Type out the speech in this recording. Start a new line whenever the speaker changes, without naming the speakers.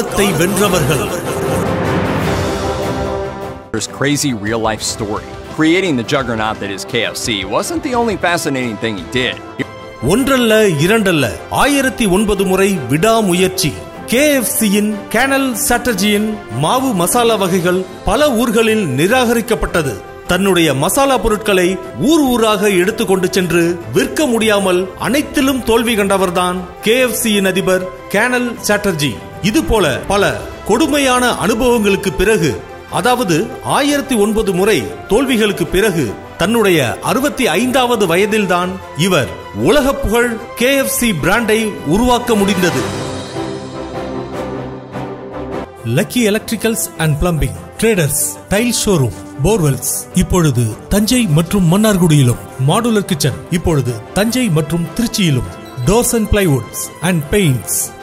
காலத்தை வென்றவர்கள்
His crazy real life story. Creating the juggernaut that is KFC wasn't the only fascinating thing he did.
ஒன்றல்ல இரண்டல்ல ஆயிரத்தி ஒன்பது முறை விடாமுயற்சி கேஎஃப்சியின் கேனல் சாட்டர்ஜியின் மாவு மசாலா வகைகள் பல ஊர்களில் நிராகரிக்கப்பட்டது தன்னுடைய மசாலா பொருட்களை ஊர் ஊராக எடுத்துக்கொண்டு சென்று விற்க முடியாமல் அனைத்திலும் தோல்வி கண்டவர்தான் கேஎஃப்சியின் அதிபர் கேனல் சாட்டர்ஜி இது போல பல கொடுமையான அனுபவங்களுக்கு பிறகு அதாவது ஆயிரத்தி ஒன்பது முறை தோல்விகளுக்கு பிறகு தன்னுடைய அறுபத்தி ஐந்தாவது வயதில்தான் இவர் உலக புகழ் கேஎஃப்சி பிராண்டை உருவாக்க முடிந்தது lucky electricals and plumbing traders tile showroom borewells இப்பொழுது தஞ்சை மற்றும் மன்னார்குடியிலும் மாடுலர் கிச்சன் இப்பொழுது தஞ்சை மற்றும் திருச்சியிலும் doors and plywoods and paints